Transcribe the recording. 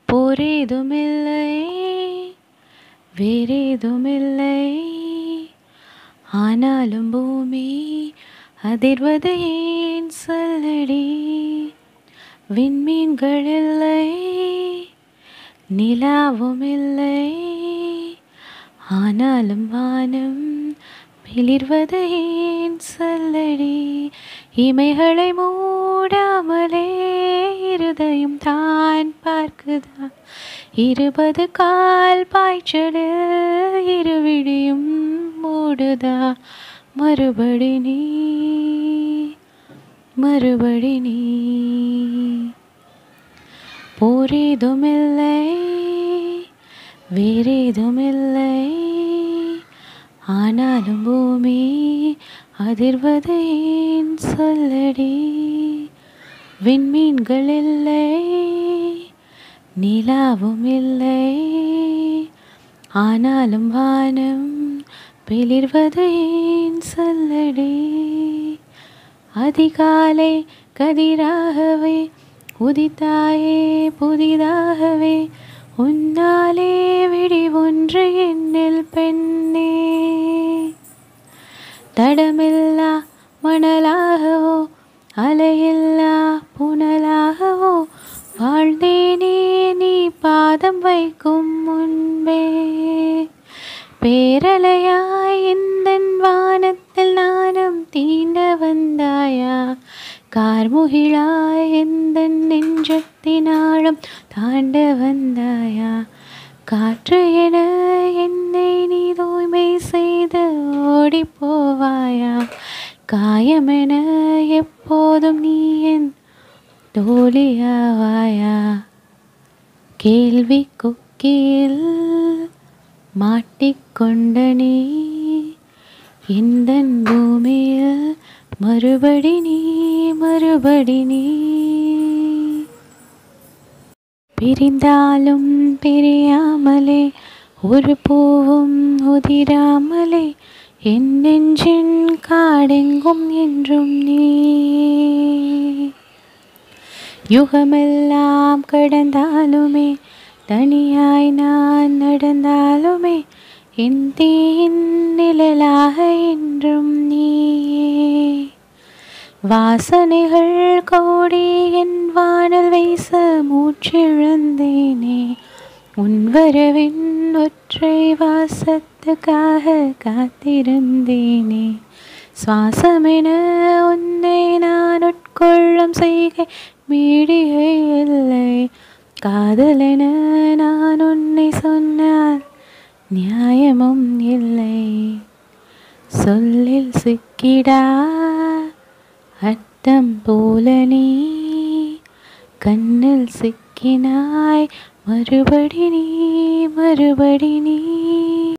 போரேதுமில்லை வேறேதுமில்லை ஆனாலும் பூமி அதிர்வது ஏன் சொல்லடி விண்மீன்கள் இல்லை நிலாவும் இல்லை ஆனாலும் வானம் மிளிர்வது ஏன் சொல்லடி இமைகளை மூடாமலே இருதயம் தான் பார்க்குதா இருபது கால் பாய்ச்சலில் இருவிடியும் மூடுதா மறுபடி நீ மறுபடி நீ போரேதுமில்லை வேறேதுமில்லை ஆனாலும் பூமி அதிர்வது ஏன் சொல்லடி விண்மீன்கள் இல்லை நிலாவும் இல்லை ஆனாலும் வானம் பிளிர்வது ஏன் சொல்லடி அதிகாலை கதிராகவே உதித்தாயே புதிதாகவே உன்னாலே விடி ஒன்று என்னில் பெண்ணே தடமில்லா மணலாகவோ அலையில்லா புனலாகவோ வாழ்ந்தேனே நீ பாதம் வைக்கும் முன்பே பேரலையாய் இந்த வானத்தில் நானும் தீண்ட வந்தாயா கார்முகிழாய் எந்த நெஞ்சத்தினாலும் தாண்ட வந்தாயா காற்று என என்னை நீ தூய்மை செய்து ஓடி போவாயா காயமென எப்போதும் நீ என் தோழியாவாயா கேள்வி கொக்கியில் மாட்டிக்கொண்ட நீ இந்த பூமியில் மறுபடி நீ மறுபடி நீ பிரிந்தாலும் பிரியாமலே ஒரு பூவும் உதிராமலே என் நெஞ்சின் காடெங்கும் என்றும் நீ யுகமெல்லாம் கடந்தாலுமே தனியாய் நான் நடந்தாலுமே என் தீயின் நிழலாக என்றும் நீயே வாசனைகள் கோடி என் வானல் வீச மூச்சிழந்தேனே உன் வரவின் ஒற்றை வாசத்துக்காக காத்திருந்தேனே சுவாசமென உன்னை நான் உட்கொள்ளும் செய்கை மீடிகை இல்லை காதலென நான் உன்னை சொன்னால் நியாயமும் இல்லை சொல்லில் சிக்கிடா அர்த்தம் போல நீ கண்ணில் சிக்கினாய் மறுபடி நீ மறுபடி நீ